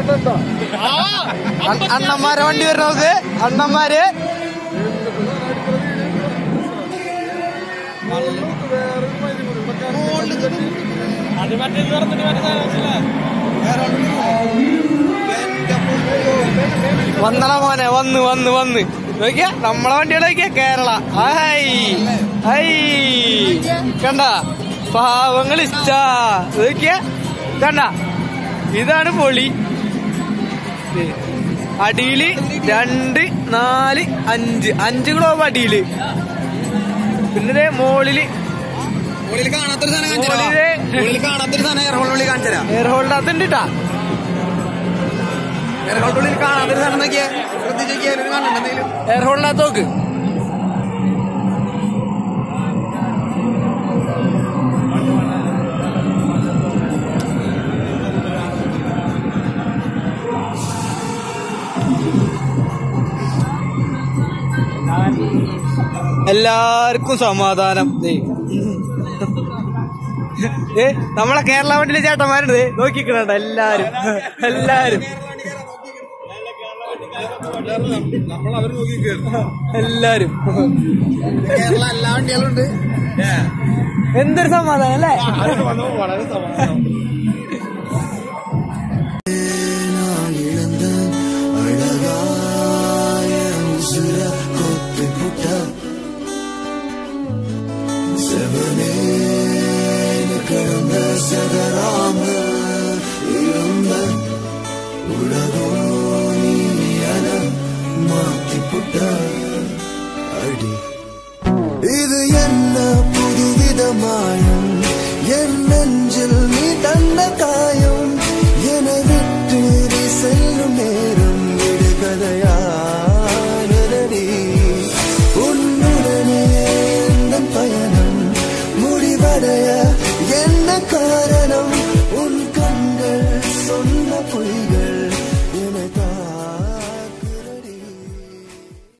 അണ്ണ- അണ്ണന്മാരെ വണ്ടി വരണത് അണ്ണന്മാര് വന്നണ മോനെ വന്ന് വന്ന് വന്ന് നോക്കിയ നമ്മളെ വണ്ടികൾ നോക്കിയ കേരള ഹൈ ഹൈ കണ്ട പാവങ്ങൾ ഇഷ്ടാ നോക്കിയ കണ്ട ഇതാണ് പൊളി ദേ, അടിയില് രണ്ട് നാല് അഞ്ച് അഞ്ച് ഗ്ലോബ് അടിയില് പിന്നെ ദേ മോളില് ഉള്ളിൽ കാണാത്തൊരു സാധനം കാണിച്ചു മോളില് ഉള്ളിൽ കാണാത്തൊരു സാധനം എയർഹോൾ ഉള്ളിൽ കാണിച്ചു തരാം എയർ ഹോൾഡർ ഉണ്ട് എയർഹോൾ ഉള്ളിൽ കാണാത്തൊരു സാധനം നോക്കിയേ ശ്രദ്ധിച്ച് നോക്കിയാൽ ഒരു കാണുന്നുണ്ട് എന്തെങ്കിലും എയർ ഹോൾഡർ നോക്ക് എല്ലാവർക്കും സമാധാനം ദേ. ഏ നമ്മളെ കേരള വണ്ടിയിലെ ചേട്ടന്മാരുണ്ട് ദേ, നോക്കിക്കണണ്ട എല്ലാരും എല്ലാരും നമ്മൾ അവർ നോക്കി എല്ലാരും കേരള എല്ലാ വണ്ടികളും ഉണ്ട് എന്തൊരു സമാധാനം അല്ലേ വളരെ സമാധാനം இது என்ன புதுவிதமான